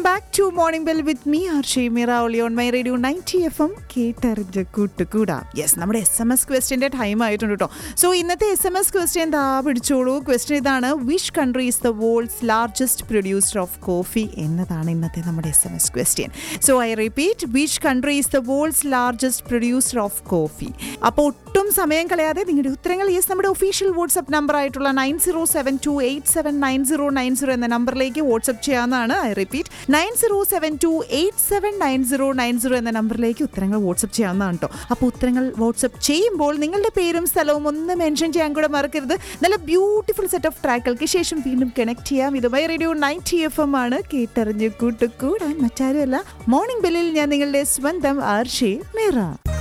back to morning bell with me Arshi മീറ ഒളി on my radio ninety F M കേട്ടറിഞ്ഞ് കൂട്ടുകൂടാ യെസ് നമ്മുടെ എസ് എം എസ് ക്വസ്റ്റിൻ്റെ ടൈം ആയിട്ടുണ്ട് കേട്ടോ സോ ഇന്നത്തെ എസ് എം എസ് ക്വസ്റ്റ്യൻ ദാ പിടിച്ചോളൂ ക്വസ്റ്റ്യൻ ഇതാണ് which country is the world's largest producer of coffee എന്നതാണ് ഇന്നത്തെ നമ്മുടെ S M S question so I repeat which country is the world's largest producer of coffee അപ്പോൾ ഒട്ടും സമയം കളയാതെ നിങ്ങളുടെ ഉത്തരങ്ങൾ യെസ് നമ്മുടെ ഒഫീഷ്യൽ വാട്സ്ആപ്പ് നമ്പർ ആയിട്ടുള്ള nine zero seven two eight seven nine zero nine zero എന്ന നമ്പറിലേക്ക് വാട്സ്ആപ്പ് ചെയ്യാവുന്നതാണ് I repeat nine zero seven two eight seven nine zero nine zero എന്ന നമ്പറിലേക്ക് ഉത്തരങ്ങൾ വാട്സ്ആപ്പ് ചെയ്യാവുന്നതാണ് കേട്ടോ അപ്പോൾ ഉത്തരങ്ങൾ വാട്സ്ആപ്പ് ചെയ്യുമ്പോൾ നിങ്ങളുടെ പേരും സ്ഥലവും ഒന്ന് മെൻഷൻ ചെയ്യാൻ കൂടെ മറക്കരുത് നല്ല ബ്യൂട്ടിഫുൾ സെറ്റ് ഓഫ് ട്രാക്കുകൾക്ക് ശേഷം വീണ്ടും കണക്ട് ചെയ്യാം ഇതുമായി റേഡിയോ നയൻറ്റി എഫ് എം ആണ് കേട്ടറിഞ്ഞ് കൂട്ടുകൂടാൻ മറ്റാരുമല്ല മോർണിംഗ് ബെല്ലിൽ ഞാൻ നിങ്ങളുടെ സ്വന്തം ആർഷേ മേറ